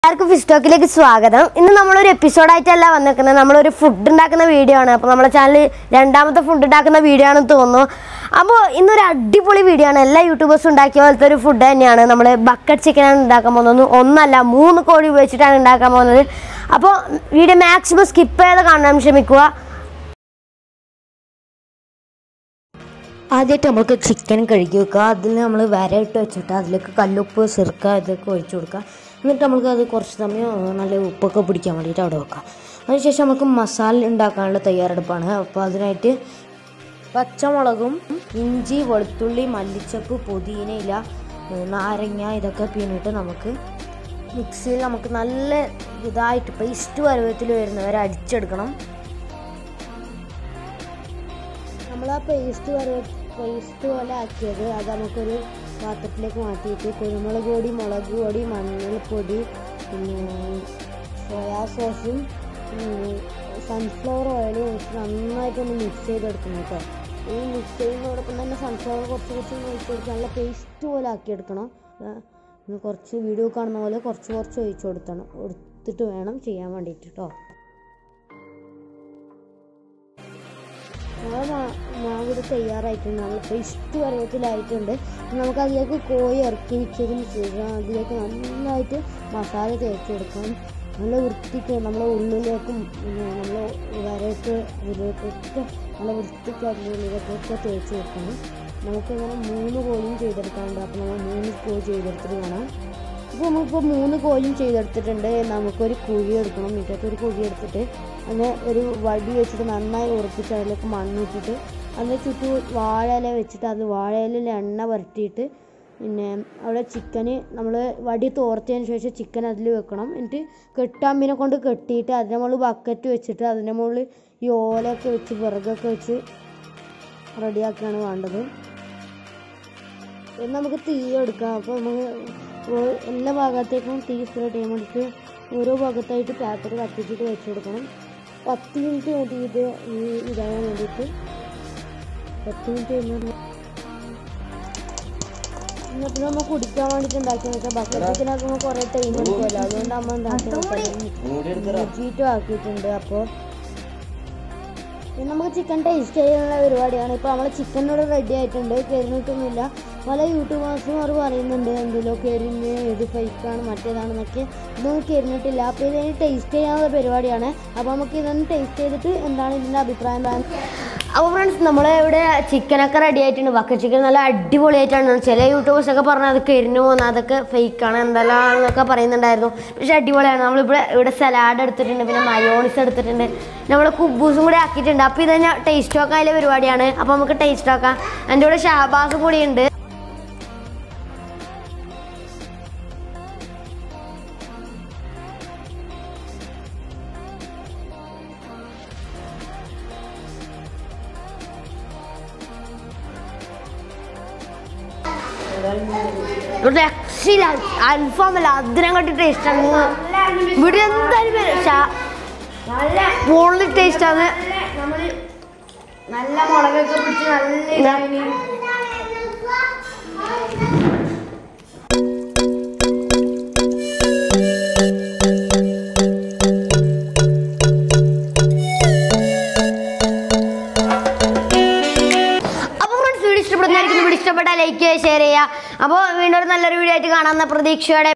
എല്ലാവർക്കും ഫിസ്റ്റോക്കിലേക്ക് സ്വാഗതം ഇന്ന് നമ്മളൊരു എപ്പിസോഡായിട്ടല്ല വന്നിരിക്കുന്നത് നമ്മളൊരു ഫുഡ് ഉണ്ടാക്കുന്ന വീഡിയോ ആണ് അപ്പോൾ നമ്മുടെ ചാനൽ രണ്ടാമത്തെ ഫുഡ് ഉണ്ടാക്കുന്ന വീഡിയോ ആണെന്ന് തോന്നുന്നു അപ്പോൾ ഇന്നൊരു അടിപൊളി വീഡിയോ ആണ് എല്ലാ യൂട്യൂബേഴ്സും ഉണ്ടാക്കിയ പോലത്തെ ഒരു ഫുഡ് തന്നെയാണ് നമ്മൾ ബക്കറ്റ് ചിക്കനാണ് ഉണ്ടാക്കാൻ പോകുന്നത് ഒന്നല്ല മൂന്ന് കോഴി ഉപയോഗിച്ചിട്ടാണ് ഉണ്ടാക്കാൻ പോകുന്നത് അപ്പോൾ വീഡിയോ മാക്സിമം സ്കിപ്പ് ചെയ്ത് കാണാൻ ശ്രമിക്കുക ആദ്യമായിട്ട് നമുക്ക് ചിക്കൻ കഴുകി വെക്കുക അതിൽ നമ്മൾ വരയിട്ട് വെച്ചിട്ട് അതിലേക്ക് കല്ലുപ്പ് സിർക്ക ഇതൊക്കെ ഒഴിച്ചു കൊടുക്കുക എന്നിട്ട് നമുക്ക് അത് കുറച്ച് സമയം ഏഹ്, നല്ല ഉപ്പൊക്കെ പിടിക്കാൻ വേണ്ടിയിട്ട് അവിടെ വെക്കാം അതിനുശേഷം നമുക്ക് മസാല ഉണ്ടാക്കാനുള്ള തയ്യാറെടുപ്പാണ് അപ്പോൾ അതിനായിട്ട് പച്ചമുളകും ഇഞ്ചി വെളുത്തുള്ളി മല്ലിച്ചപ്പ് പുതിനയില ഏഹ്, നാരങ്ങ ഇതൊക്കെ പിന്നിട്ട് നമുക്ക് മിക്സിയിൽ നമുക്ക് നല്ല ഇതായിട്ട് പേസ്റ്റ് പരുവത്തിൽ വരുന്നവരെ അടിച്ചെടുക്കണം നമ്മൾ ആ പേസ്റ്റ് വരെ പേസ്റ്റ് പോലെ ആക്കിയത് അത് നമുക്കൊരു പാത്രത്തിലേക്ക് മാറ്റിയിട്ട് കുരുമുളക് പൊടി മുളക് പൊടി മഞ്ഞൾപ്പൊടി പിന്നെ സോയാ സോസും സൺഫ്ലവർ ഓയിലും ഒഴിച്ച് നന്നായിട്ടൊന്ന് മിക്സ് ചെയ്തെടുക്കണം കേട്ടോ ഈ മിക്സ് ചെയ്യുന്നതോടൊപ്പം തന്നെ സൺഫ്ലവർ കുറച്ച് കുറച്ച് ഒഴിച്ച് കൊടുത്ത് നല്ല പേസ്റ്റ് പോലെ ആക്കിയെടുക്കണം ആ, ഇനി കുറച്ച് വീഡിയോ കാണുന്ന പോലെ കുറച്ച് കുറച്ച് ഒഴിച്ച് കൊടുത്തണം കൊടുത്തിട്ട് വേണം ചെയ്യാൻ വേണ്ടിയിട്ട് കേട്ടോ നമ്മളെ മാ- മാവ് ഇത് തയ്യാറായിട്ടുണ്ട് നല്ല പേസ്റ്റ് പരുവത്തിലായിട്ടുണ്ട് ഇനി നമുക്ക് അതിലേക്ക് കോഴി ഇറക്കി വെച്ചതിന് ശേഷം അതിലേക്ക് നന്നായിട്ട് മസാല തേച്ച് കൊടുക്കണം നല്ല വൃത്തിക്ക് നമ്മളെ ഉള്ളിലേക്കും പിന്നെ നമ്മളെ വരയിട്ട് അതിലേക്കൊക്കെ നല്ല വൃത്തിക്ക് അതിൻ്റെ ഉള്ളിലേക്കൊക്കെ തേച്ച് കൊടുക്കണം നമുക്കിങ്ങനെ മൂന്ന് കോഴിയും ചെയ്തെടുക്കാനുണ്ട് അപ്പോൾ നമ്മൾ മൂന്ന് കോഴി ചെയ്തെടുത്തിട്ട് വേണം ഇപ്പോൾ നമ്മളിപ്പോൾ മൂന്ന് കോഴിയും ചെയ്തെടുത്തിട്ടുണ്ട് നമുക്കൊരു കുഴി എടുക്കണം മുറ്റത്ത് ഒരു കുഴി എടുത്തിട്ട് അതിനെ ഒരു വടി വെച്ചിട്ട് നന്നായി ഉറപ്പിച്ച് അതിലേക്ക് മണ്ണിട്ടിട്ട് അതിന് ചുറ്റും വാഴയില വെച്ചിട്ട് അത് വാഴയിലിൽ എണ്ണ പുരട്ടിയിട്ട് പിന്നെ അവിടെ ചിക്കന് നമ്മൾ വടി തോർത്തിയതിന് ശേഷം ചിക്കൻ അതിൽ വെക്കണം എന്നിട്ട് കെട്ടാമ്പിനെ കൊണ്ട് കെട്ടിയിട്ട് അതിൻ്റെ മുകളിൽ ബക്കറ്റ് വെച്ചിട്ട് അതിൻ്റെ മുകളിൽ ഈ ഓലയൊക്കെ വെച്ച് വിറകൊക്കെ വെച്ച് റെഡിയാക്കുകയാണ് വേണ്ടത് പിന്നെ നമുക്ക് തീ എടുക്കാം അപ്പോൾ നമുക്ക് ഓ- എല്ലാ ഭാഗത്തേക്കും തീ സ്പ്രെഡ് ചെയ്യാൻ വേണ്ടിയിട്ട് ഓരോ ഭാഗത്തായിട്ട് പേപ്പർ കത്തിച്ചിട്ട് വെച്ച് കൊടുക്കണം പത്ത് മിനിറ്റ് മതി ഇത് ഈ ഇതാകാൻ വേണ്ടിയിട്ട് പത്ത് മിനിറ്റ് കഴിഞ്ഞാൽ എന്നിട്ട് നമ്മൾ കുടിക്കാൻ വേണ്ടിയിട്ട് ഉണ്ടാക്കിയെന്ന് വെച്ചാൽ ബക്കറ്റിനാക്കുമ്പോൾ കുറേ ടൈം എടുക്കുമല്ലോ അതുകൊണ്ട് അമ്മ ഉണ്ടാക്കി ചീറ്റും ആക്കിയിട്ടുണ്ട് അപ്പോൾ ഇനി നമുക്ക് ചിക്കൻ ടേസ്റ്റ് ചെയ്യാനുള്ള പരിപാടിയാണ് ഇപ്പോൾ നമ്മൾ ചിക്കൻ ഇവിടെ റെഡി ആയിട്ടുണ്ട് കരിഞ്ഞിട്ടൊന്നുമില്ല പല യൂട്യൂബേഴ്സും അവർ പറയുന്നുണ്ട് എന്തെല്ലോ കരിഞ്ഞ് ഇത് ഫേക്കാണ് മറ്റേതാണെന്നൊക്കെ ഇതൊന്നും കരിഞ്ഞിട്ടില്ല അപ്പോൾ ഇതിന് ടേസ്റ്റ് ചെയ്യാനുള്ള പരിപാടിയാണ് അപ്പോൾ നമുക്ക് ഇതൊന്ന് ടേസ്റ്റ് ചെയ്തിട്ട് എന്താണ് ഇതിൻ്റെ അഭിപ്രായം അപ്പോൾ ഫ്രണ്ട്സ് നമ്മൾ ഇവിടെ ചിക്കനൊക്കെ റെഡി ആയിട്ടുണ്ട് ബക്ക ചിക്കൻ നല്ല അടിപൊളിയായിട്ടാണ് ചില യൂട്യൂബേഴ്സൊക്കെ പറഞ്ഞാൽ അത് കരിഞ്ഞു പോകുന്ന അതൊക്കെ ഫേക്കാണ് എന്തെല്ലാമെന്നൊക്കെ പറയുന്നുണ്ടായിരുന്നു പക്ഷേ അടിപൊളിയാണ് നമ്മളിവിടെ ഇവിടെ സലാഡ് എടുത്തിട്ടുണ്ട് പിന്നെ മയോണിസ് എടുത്തിട്ടുണ്ട് നമ്മൾ കുബൂസും കൂടി ആക്കിയിട്ടുണ്ട് അപ്പോൾ ഇത് തന്നെ ടേസ്റ്റ് നോക്കാൻ അതിലെ പരിപാടിയാണ് അപ്പോൾ നമുക്ക് ടേസ്റ്റ് നോക്കാം എൻ്റെ കൂടെ ഷാബാസും കൂടി ഉണ്ട് രക്ഷയില്ല അൽഫാമല്ല അതിനെക്കാട്ടി ടേസ്റ്റ് ആണ് ഇവിടെ എന്തായാലും വരും. ഷാ- പൊള്ളി ടേസ്റ്റ് ആണ് നല്ല മുളകൊക്കെ പിടിച്ച് നല്ല ഇതായിന്. അപ്പോൾ ഫ്രണ്ട്സ് വീഡിയോ ഇഷ്ടപ്പെടുന്നതായിരിക്കും വീഡിയോ ഇഷ്ടപ്പെട്ടാൽ ലൈക്ക് ചെയ്യുക ഷെയർ ചെയ്യുക അപ്പോൾ വീണ്ടും ഒരു നല്ലൊരു വീഡിയോ ആയിട്ട് കാണാമെന്ന പ്രതീക്ഷയോടെ